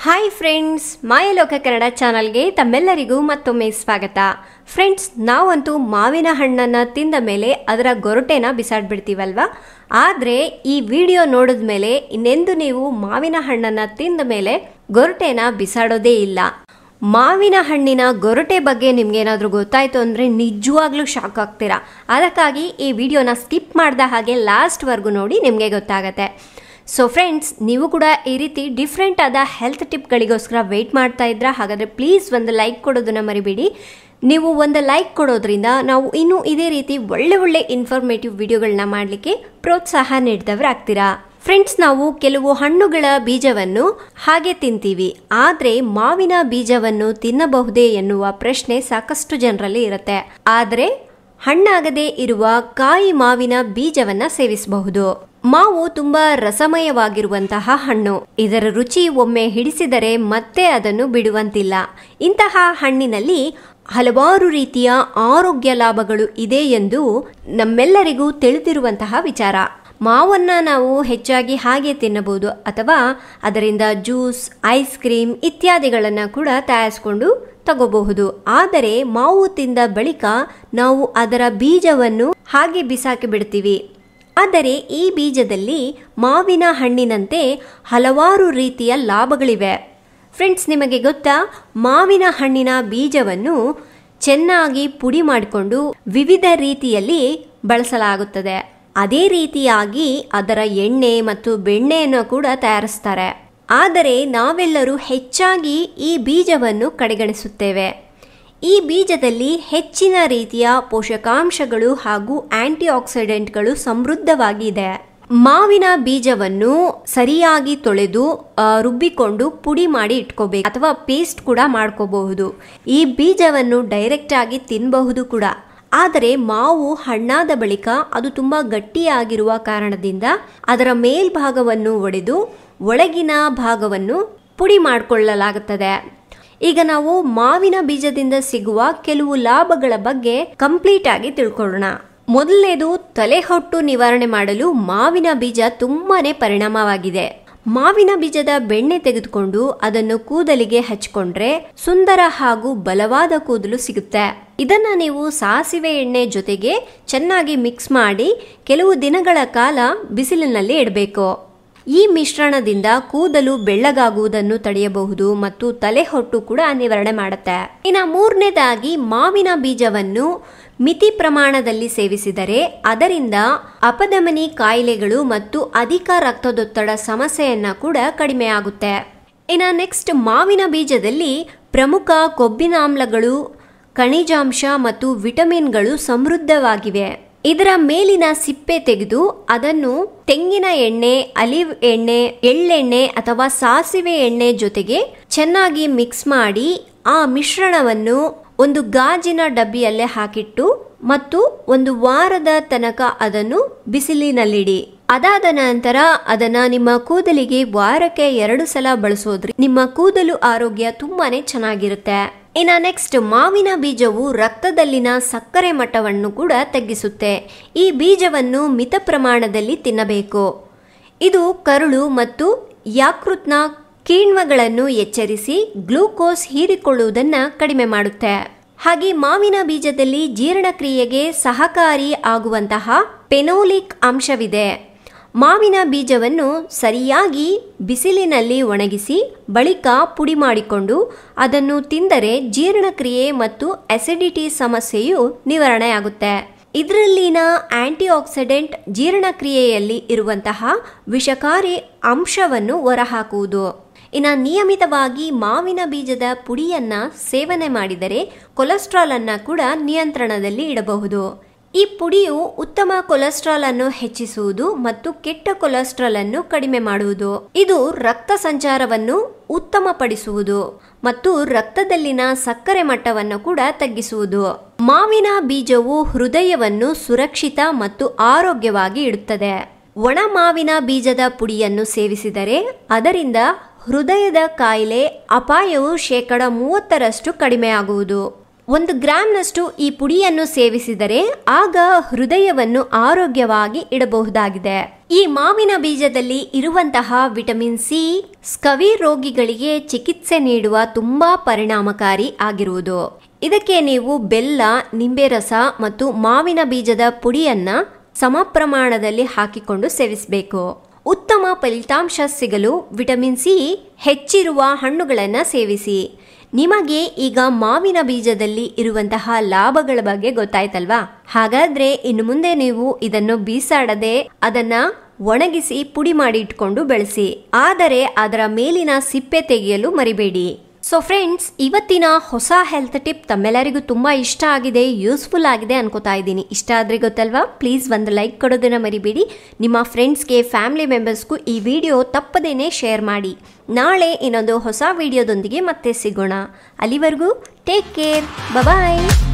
hi friends ಮಾಯಲೋಕ Kannada ಚಾನಲ್ಗೆ ತಮ್ಮೆಲ್ಲರಿಗೂ ಮತ್ತೊಮ್ಮೆ ಸ್ವಾಗತ ಫ್ರೆಂಡ್ಸ್ ನಾವಂತೂ ಮಾವಿನ ಹಣ್ಣನ್ನು ತಿಂದ ಮೇಲೆ ಅದರ ಗೊರಟೆನ ಬಿಸಾಡ್ಬಿಡ್ತೀವಲ್ವಾ ಆದರೆ ಈ ವಿಡಿಯೋ ನೋಡಿದ ಮೇಲೆ ಇನ್ನೆಂದು ನೀವು ಮಾವಿನ ಹಣ್ಣನ್ನು ತಿಂದ ಮೇಲೆ ಗೊರಟೆನ ಬಿಸಾಡೋದೇ ಇಲ್ಲ ಮಾವಿನ ಹಣ್ಣಿನ ಗೊರಟೆ ಬಗ್ಗೆ ನಿಮ್ಗೇನಾದರೂ ಗೊತ್ತಾಯ್ತು ಅಂದರೆ ನಿಜವಾಗ್ಲೂ ಶಾಕ್ ಆಗ್ತೀರಾ ಅದಕ್ಕಾಗಿ ಈ ವಿಡಿಯೋನ ಸ್ಕಿಪ್ ಮಾಡ್ದ ಹಾಗೆ ಲಾಸ್ಟ್ವರೆಗೂ ನೋಡಿ ನಿಮಗೆ ಗೊತ್ತಾಗತ್ತೆ ಸೊ ಫ್ರೆಂಡ್ಸ್ ನೀವು ಕೂಡ ಈ ರೀತಿ ಡಿಫ್ರೆಂಟ್ ಆದ ಹೆಲ್ತ್ ಟಿಪ್ಗಳಿಗೋಸ್ಕರ ವೆಯ್ಟ್ ಮಾಡ್ತಾ ಇದ್ರಾ ಹಾಗಾದರೆ ಪ್ಲೀಸ್ ಒಂದು ಲೈಕ್ ಕೊಡೋದನ್ನ ಮರಿಬೇಡಿ ನೀವು ಒಂದು ಲೈಕ್ ಕೊಡೋದ್ರಿಂದ ನಾವು ಇನ್ನೂ ಇದೇ ರೀತಿ ಒಳ್ಳೆ ಒಳ್ಳೆ ಇನ್ಫಾರ್ಮೇಟಿವ್ ವಿಡಿಯೋಗಳನ್ನ ಮಾಡಲಿಕ್ಕೆ ಪ್ರೋತ್ಸಾಹ ನೀಡಿದವರಾಗ್ತೀರಾ ಫ್ರೆಂಡ್ಸ್ ನಾವು ಕೆಲವು ಹಣ್ಣುಗಳ ಬೀಜವನ್ನು ಹಾಗೆ ತಿಂತೀವಿ ಆದರೆ ಮಾವಿನ ಬೀಜವನ್ನು ತಿನ್ನಬಹುದೇ ಎನ್ನುವ ಪ್ರಶ್ನೆ ಸಾಕಷ್ಟು ಜನರಲ್ಲಿ ಇರುತ್ತೆ ಆದರೆ ಹಣ್ಣಾಗದೇ ಇರುವ ಕಾಯಿ ಮಾವಿನ ಬೀಜವನ್ನ ಸೇವಿಸಬಹುದು ಮಾವು ತುಂಬಾ ರಸಮಯವಾಗಿರುವಂತಹ ಹಣ್ಣು ಇದರ ರುಚಿ ಒಮ್ಮೆ ಹಿಡಿಸಿದರೆ ಮತ್ತೆ ಅದನ್ನು ಬಿಡುವಂತಿಲ್ಲ ಇಂತಹ ಹಣ್ಣಿನಲ್ಲಿ ಹಲವಾರು ರೀತಿಯ ಆರೋಗ್ಯ ಲಾಭಗಳು ಇದೆ ಎಂದು ನಮ್ಮೆಲ್ಲರಿಗೂ ತಿಳಿದಿರುವಂತಹ ವಿಚಾರ ಮಾವನ್ನ ನಾವು ಹೆಚ್ಚಾಗಿ ಹಾಗೆ ತಿನ್ನಬಹುದು ಅಥವಾ ಅದರಿಂದ ಜ್ಯೂಸ್ ಐಸ್ ಕ್ರೀಮ್ ಇತ್ಯಾದಿಗಳನ್ನು ಕೂಡ ತಯಾರಿಸಿಕೊಂಡು ತಗೋಬಹುದು ಆದರೆ ಮಾವು ತಿಂದ ಬಳಿಕ ನಾವು ಅದರ ಬೀಜವನ್ನು ಹಾಗೆ ಬಿಸಾಕಿ ಬಿಡ್ತೀವಿ ಆದರೆ ಈ ಬೀಜದಲ್ಲಿ ಮಾವಿನ ಹಣ್ಣಿನಂತೆ ಹಲವಾರು ರೀತಿಯ ಲಾಭಗಳಿವೆ ಫ್ರೆಂಡ್ಸ್ ನಿಮಗೆ ಗೊತ್ತಾ ಮಾವಿನ ಹಣ್ಣಿನ ಬೀಜವನ್ನು ಚೆನ್ನಾಗಿ ಪುಡಿ ಮಾಡಿಕೊಂಡು ವಿವಿಧ ರೀತಿಯಲ್ಲಿ ಬಳಸಲಾಗುತ್ತದೆ ಅದೇ ರೀತಿಯಾಗಿ ಅದರ ಎಣ್ಣೆ ಮತ್ತು ಬೆಣ್ಣೆಯನ್ನು ಕೂಡ ತಯಾರಿಸ್ತಾರೆ ಆದರೆ ನಾವೆಲ್ಲರೂ ಹೆಚ್ಚಾಗಿ ಈ ಬೀಜವನ್ನು ಕಡೆಗಣಿಸುತ್ತೇವೆ ಈ ಬೀಜದಲ್ಲಿ ಹೆಚ್ಚಿನ ರೀತಿಯ ಪೋಷಕಾಂಶಗಳು ಹಾಗೂ ಆಂಟಿ ಆಕ್ಸಿಡೆಂಟ್ಗಳು ಸಮೃದ್ಧವಾಗಿದೆ ಮಾವಿನ ಬೀಜವನ್ನು ಸರಿಯಾಗಿ ತೊಳೆದು ಆ, ರುಬ್ಬಿಕೊಂಡು ಪುಡಿ ಮಾಡಿ ಇಟ್ಕೋಬೇಕು ಅಥವಾ ಪೇಸ್ಟ್ ಕೂಡ ಮಾಡ್ಕೋಬಹುದು ಈ ಬೀಜವನ್ನು ಡೈರೆಕ್ಟ್ ಆಗಿ ತಿನ್ನಬಹುದು ಕೂಡ ಆದರೆ ಮಾವು ಹಣ್ಣಾದ ಬಳಿಕ ಅದು ತುಂಬಾ ಗಟ್ಟಿಯಾಗಿರುವ ಕಾರಣದಿಂದ ಅದರ ಮೇಲ್ಭಾಗವನ್ನು ಒಡೆದು ಒಳಗಿನ ಭಾಗವನ್ನು ಪುಡಿ ಮಾಡಿಕೊಳ್ಳಲಾಗುತ್ತದೆ ಈಗ ನಾವು ಮಾವಿನ ಬೀಜದಿಂದ ಸಿಗುವ ಕೆಲವು ಲಾಭಗಳ ಬಗ್ಗೆ ಕಂಪ್ಲೀಟ್ ಆಗಿ ತಿಳ್ಕೊಳ್ಳೋಣ ಮೊದಲನೇದು ತಲೆಹೊಟ್ಟು ನಿವಾರಣೆ ಮಾಡಲು ಮಾವಿನ ಬೀಜ ತುಂಬಾನೇ ಪರಿಣಾಮವಾಗಿದೆ ಮಾವಿನ ಬೀಜದ ಬೆಣ್ಣೆ ತೆಗೆದುಕೊಂಡು ಅದನ್ನು ಕೂದಲಿಗೆ ಹಚ್ಕೊಂಡ್ರೆ ಸುಂದರ ಹಾಗೂ ಬಲವಾದ ಕೂದಲು ಸಿಗುತ್ತೆ ಇದನ್ನ ನೀವು ಸಾಸಿವೆ ಎಣ್ಣೆ ಜೊತೆಗೆ ಚೆನ್ನಾಗಿ ಮಿಕ್ಸ್ ಮಾಡಿ ಕೆಲವು ದಿನಗಳ ಕಾಲ ಬಿಸಿಲಿನಲ್ಲಿ ಇಡಬೇಕು ಈ ಮಿಶ್ರಣದಿಂದ ಕೂದಲು ಬೆಳ್ಳಗಾಗುವುದನ್ನು ತಡೆಯಬಹುದು ಮತ್ತು ತಲೆಹೊಟ್ಟು ಕೂಡ ನಿವಾರಣೆ ಮಾಡುತ್ತೆ ಇನ್ನು ಮೂರನೇದಾಗಿ ಮಾವಿನ ಬೀಜವನ್ನು ಮಿತಿ ಪ್ರಮಾಣದಲ್ಲಿ ಸೇವಿಸಿದರೆ ಅದರಿಂದ ಅಪಧಮನಿ ಕಾಯಿಲೆಗಳು ಮತ್ತು ಅಧಿಕ ರಕ್ತದೊತ್ತಡ ಸಮಸ್ಯೆಯನ್ನ ಕೂಡ ಕಡಿಮೆ ಆಗುತ್ತೆ ಇನ್ನು ನೆಕ್ಸ್ಟ್ ಮಾವಿನ ಬೀಜದಲ್ಲಿ ಪ್ರಮುಖ ಕೊಬ್ಬಿನಾಮ್ಲಗಳು ಖನಿಜಾಂಶ ಮತ್ತು ವಿಟಮಿನ್ಗಳು ಸಮೃದ್ಧವಾಗಿವೆ ಇದರ ಮೇಲಿನ ಸಿಪ್ಪೆ ತೆಗೆದು ಅದನ್ನು ತೆಂಗಿನ ಎಣ್ಣೆ ಅಲಿವ್ ಎಣ್ಣೆ ಎಳ್ಳೆಣ್ಣೆ ಅಥವಾ ಸಾಸಿವೆ ಎಣ್ಣೆ ಜೊತೆಗೆ ಚೆನ್ನಾಗಿ ಮಿಕ್ಸ್ ಮಾಡಿ ಆ ಮಿಶ್ರಣವನ್ನು ಒಂದು ಗಾಜಿನ ಡಬ್ಬಿಯಲ್ಲೇ ಹಾಕಿಟ್ಟು ಮತ್ತು ಒಂದು ವಾರದ ತನಕ ಅದನ್ನು ಬಿಸಿಲಿನಲ್ಲಿಡಿ ಅದಾದ ನಂತರ ಅದನ್ನ ನಿಮ್ಮ ಕೂದಲಿಗೆ ವಾರಕ್ಕೆ ಎರಡು ಸಲ ಬಳಸೋದ್ರಿ ನಿಮ್ಮ ಕೂದಲು ಆರೋಗ್ಯ ತುಂಬಾನೇ ಚೆನ್ನಾಗಿರುತ್ತೆ ಇನ್ನ ನೆಕ್ಸ್ಟ್ ಮಾವಿನ ಬೀಜವು ರಕ್ತದಲ್ಲಿನ ಸಕ್ಕರೆ ಮಟ್ಟವನ್ನು ಕೂಡ ತಗ್ಗಿಸುತ್ತೆ ಈ ಬೀಜವನ್ನು ಮಿತ ಪ್ರಮಾಣದಲ್ಲಿ ತಿನ್ನಬೇಕು ಇದು ಕರುಳು ಮತ್ತು ಯಾಕೃತ್ನ ಕೀಣ್ವಗಳನ್ನು ಎಚ್ಚರಿಸಿ ಗ್ಲೂಕೋಸ್ ಹೀರಿಕೊಳ್ಳುವುದನ್ನು ಕಡಿಮೆ ಮಾಡುತ್ತೆ ಹಾಗೆ ಮಾವಿನ ಬೀಜದಲ್ಲಿ ಜೀರ್ಣಕ್ರಿಯೆಗೆ ಸಹಕಾರಿ ಆಗುವಂತಹ ಪೆನೋಲಿಕ್ ಅಂಶವಿದೆ ಮಾವಿನ ಬೀಜವನ್ನು ಸರಿಯಾಗಿ ಬಿಸಿಲಿನಲ್ಲಿ ಒಣಗಿಸಿ ಬಳಿಕ ಪುಡಿ ಮಾಡಿಕೊಂಡು ಅದನ್ನು ತಿಂದರೆ ಜೀರ್ಣಕ್ರಿಯೆ ಮತ್ತು ಅಸಿಡಿಟಿ ಸಮಸ್ಯೆಯು ನಿವಾರಣೆಯಾಗುತ್ತೆ ಇದರಲ್ಲಿನ ಆಂಟಿ ಆಕ್ಸಿಡೆಂಟ್ ಜೀರ್ಣಕ್ರಿಯೆಯಲ್ಲಿ ಇರುವಂತಹ ವಿಷಕಾರಿ ಅಂಶವನ್ನು ಹೊರಹಾಕುವುದು ಇನ್ನು ನಿಯಮಿತವಾಗಿ ಮಾವಿನ ಬೀಜದ ಪುಡಿಯನ್ನ ಸೇವನೆ ಮಾಡಿದರೆ ಕೊಲೆಸ್ಟ್ರಾಲ್ ಅನ್ನ ಕೂಡ ನಿಯಂತ್ರಣದಲ್ಲಿ ಇಡಬಹುದು ಈ ಪುಡಿಯು ಉತ್ತಮ ಕೊಲೆಸ್ಟ್ರಾಲ್ ಅನ್ನು ಹೆಚ್ಚಿಸುವುದು ಮತ್ತು ಕೆಟ್ಟ ಕೊಲೆಸ್ಟ್ರಾಲ್ ಅನ್ನು ಕಡಿಮೆ ಮಾಡುವುದು ಇದು ರಕ್ತ ಸಂಚಾರವನ್ನು ಉತ್ತಮಪಡಿಸುವುದು ಮತ್ತು ರಕ್ತದಲ್ಲಿನ ಸಕ್ಕರೆ ಮಟ್ಟವನ್ನು ಕೂಡ ತಗ್ಗಿಸುವುದು ಮಾವಿನ ಬೀಜವು ಹೃದಯವನ್ನು ಸುರಕ್ಷಿತ ಮತ್ತು ಆರೋಗ್ಯವಾಗಿ ಇಡುತ್ತದೆ ಒಣ ಮಾವಿನ ಬೀಜದ ಪುಡಿಯನ್ನು ಸೇವಿಸಿದರೆ ಅದರಿಂದ ಹೃದಯದ ಕಾಯಿಲೆ ಅಪಾಯವು ಶೇಕಡ ಮೂವತ್ತರಷ್ಟು ಕಡಿಮೆಯಾಗುವುದು ಒಂದು ಗ್ರಾಂನಷ್ಟು ಈ ಪುಡಿಯನ್ನು ಸೇವಿಸಿದರೆ ಆಗ ಹೃದಯವನ್ನು ಆರೋಗ್ಯವಾಗಿ ಇಡಬಹುದಾಗಿದೆ ಈ ಮಾವಿನ ಬೀಜದಲ್ಲಿ ಇರುವಂತಹ ವಿಟಮಿನ್ ಸಿ ಸ್ಕವಿ ರೋಗಿಗಳಿಗೆ ಚಿಕಿತ್ಸೆ ನೀಡುವ ತುಂಬಾ ಪರಿಣಾಮಕಾರಿ ಆಗಿರುವುದು ಇದಕ್ಕೆ ನೀವು ಬೆಲ್ಲ ನಿಂಬೆ ರಸ ಮತ್ತು ಮಾವಿನ ಬೀಜದ ಪುಡಿಯನ್ನ ಸಮ ಪ್ರಮಾಣದಲ್ಲಿ ಹಾಕಿಕೊಂಡು ಸೇವಿಸಬೇಕು ಉತ್ತಮ ಫಲಿತಾಂಶ ಸಿಗಲು ವಿಟಮಿನ್ ಸಿ ಹೆಚ್ಚಿರುವ ಹಣ್ಣುಗಳನ್ನು ಸೇವಿಸಿ ನಿಮಗೆ ಈಗ ಮಾವಿನ ಬೀಜದಲ್ಲಿ ಇರುವಂತಹ ಲಾಭಗಳ ಬಗ್ಗೆ ಗೊತ್ತಾಯ್ತಲ್ವಾ ಹಾಗಾದ್ರೆ ಇನ್ನು ಮುಂದೆ ನೀವು ಇದನ್ನು ಬೀಸಾಡದೆ ಅದನ್ನ ಒಣಗಿಸಿ ಪುಡಿ ಮಾಡಿ ಇಟ್ಕೊಂಡು ಬೆಳೆಸಿ ಆದರೆ ಅದರ ಮೇಲಿನ ಸಿಪ್ಪೆ ತೆಗೆಯಲು ಮರಿಬೇಡಿ ಸೊ ಫ್ರೆಂಡ್ಸ್ ಇವತ್ತಿನ ಹೊಸ ಹೆಲ್ತ್ ಟಿಪ್ ತಮ್ಮೆಲ್ಲರಿಗೂ ತುಂಬ ಇಷ್ಟ ಆಗಿದೆ ಯೂಸ್ಫುಲ್ ಆಗಿದೆ ಅನ್ಕೋತಾ ಇದ್ದೀನಿ ಇಷ್ಟ ಆದರೆ ಗೊತ್ತಲ್ವಾ ಪ್ಲೀಸ್ ಒಂದು ಲೈಕ್ ಕೊಡೋದನ್ನ ಮರಿಬೇಡಿ ನಿಮ್ಮ ಫ್ರೆಂಡ್ಸ್ಗೆ ಫ್ಯಾಮಿಲಿ ಮೆಂಬರ್ಸ್ಗೂ ಈ ವಿಡಿಯೋ ತಪ್ಪದೇನೆ ಶೇರ್ ಮಾಡಿ ನಾಳೆ ಇನ್ನೊಂದು ಹೊಸ ವಿಡಿಯೋದೊಂದಿಗೆ ಮತ್ತೆ ಸಿಗೋಣ ಅಲ್ಲಿವರೆಗೂ ಟೇಕ್ ಕೇರ್ ಬಾಯ್